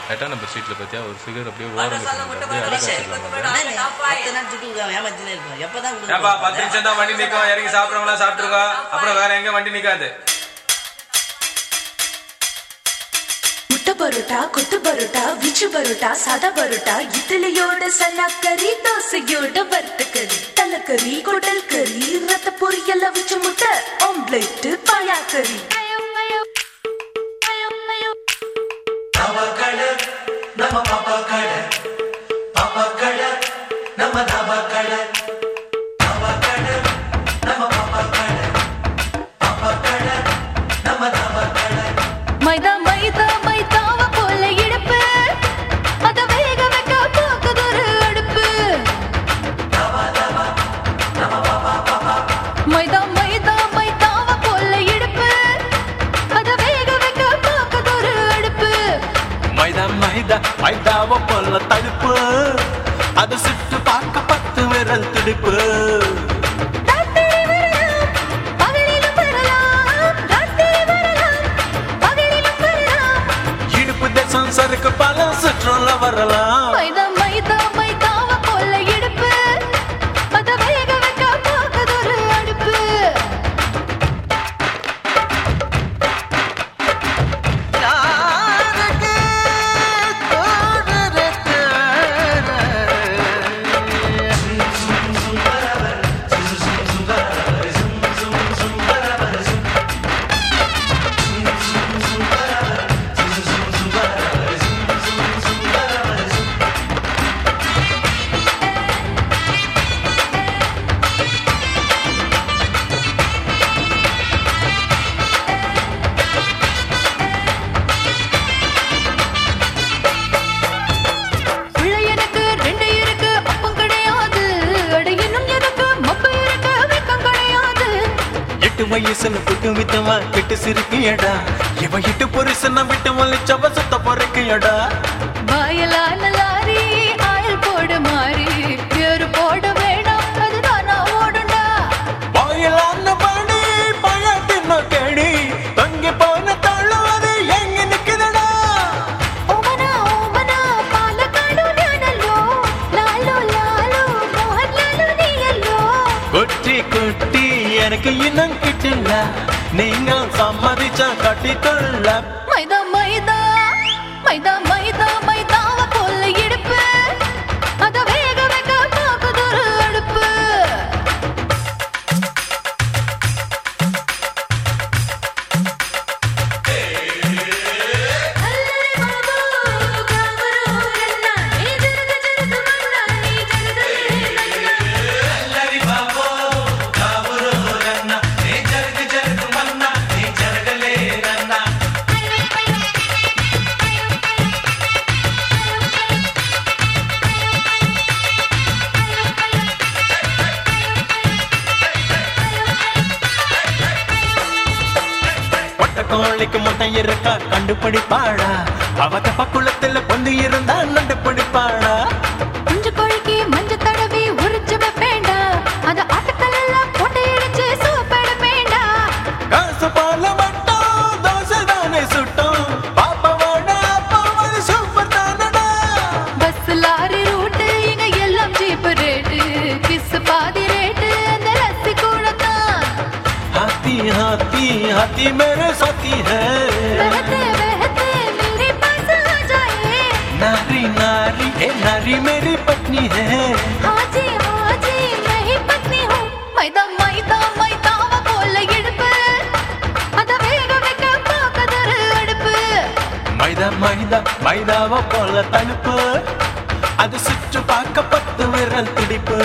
எட்டாம் நம்பர் சீட்டில் பார்த்தியா ஒரு ஃபிகர் அப்படியே ஓரம் அப்படியே அடக்க வச்சிடலாம் பத்து நாள் சுட்டு ஏமாத்தினே இருப்பேன் எப்பதான் ஏப்பா பத்து நிமிஷம் தான் வண்டி நிக்கும் இறங்கி சாப்பிட்றவங்களாம் சாப்பிட்டுருங்க அப்புறம் வேற எங்க வண்டி நிக்காது முட்டை பரோட்டா கொத்து பரோட்டா விச்சு பரோட்டா சாதா பரோட்டா இட்லியோட சன்னாக்கறி தோசையோட வறுத்தக்கறி தலைக்கறி குடல் கறி ரத்த பொரியல்ல வச்ச முட்டை ஆம்லெட் பாயாக்கறி மைதா மைதா மைதாவ போல இடுப்பு அத வேக வைக்க போக்குதொரு அடுப்பு மைதா மைதா மைதாவ போல இடுப்பு அத வேக வைக்க போக்குதொரு அடுப்பு மைதா மைதா மைதாவ போல தடுப்பு அது சுட்டு பார்க்க பத்து விரல் துடிப்பு ராத்திரி வரலாம் பகலிலும் வரலாம் ராத்திரி வரலாம் பகலிலும் வரலாம் இடுப்பு தேசம் சறுக்கு பல சுற்றுல வரலாம் மைதா மைதா மைதாவ போல இடுப்பு அத வேக வைக்க போக்குதொரு அடுப்பு உள்ள எனக்கு ரெண்டு இருக்கு அப்பம் கிடையாது அட இன்னும் எனக்கு மப்பு இருக்கு வெக்கம் கிடையாது எட்டு வயசுல புட்டு வித்தவா கெட்டு சிரிக்கியடா இவ இட்டு புருஷன விட்டு மல்லிச்சவ சுத்த பொறுக்கியடா வாயலான லாரி ஆயில் போட மாறி பேரு போட வேணாம் அதுதான் நான் ஓடுண்டா வாயிலான பணி பழத்தின கேடி தங்கி போன தள்ளுவது எங்க நிக்குதடா ஓமனா ஓமனா பாலக்காடு ஞானல்லோ லாலோ லாலோ மோகன்லாலோ நீயல்லோ குட்டி குட்டி எனக்கு இன்னும் கிட்டில்ல நீங்கள் சம்மதிச்சா கட்டிக்கொள்ள மைதா மைதா மைதா மைதா மைதாவ போல இடுப்பு அத வேக வைக்க போக்குதொரு அடுப்பு ஒட்ட கோழிக்கு முட்டை இருக்கா கண்டுபிடிப்பாளா அவத்த பக்குளத்துல பொந்து இருந்தா நண்டுபிடிப்பாளா குஞ்சு கோழிக்கு மஞ்சள் தடவி உரிச்சு வைப்பேண்டா அத ஆட்டுக்கல்ல போட்டு இடிச்சு சூப்பட வேண்டா காசு போல மட்டும் தோசை தானே சுட்டும் பாப்பாவோட அப்பாவது சூப்பர் தானடா பஸ் லாரி ரூட்டு இங்க எல்லாம் சீப் ரேட்டு கிஸ் பாதி ரேட்டு அந்த லஸ்ஸி கூட தான் हाथी हाथी हाथी मेरे साथी है बहते बहते मेरे पास आ जाए नारी नारी ए नारी मेरी पत्नी है हाजी हाजी मैं ही पत्नी हूँ मैदा मैदा मैदाव போல இடுப்பு அத வேக வைக்க போக்கதொரு அடுப்பு மைதா மைதா மைதாவ போல தடுப்பு அது சுற்று பார்க்க பத்து விரல் துடிப்பு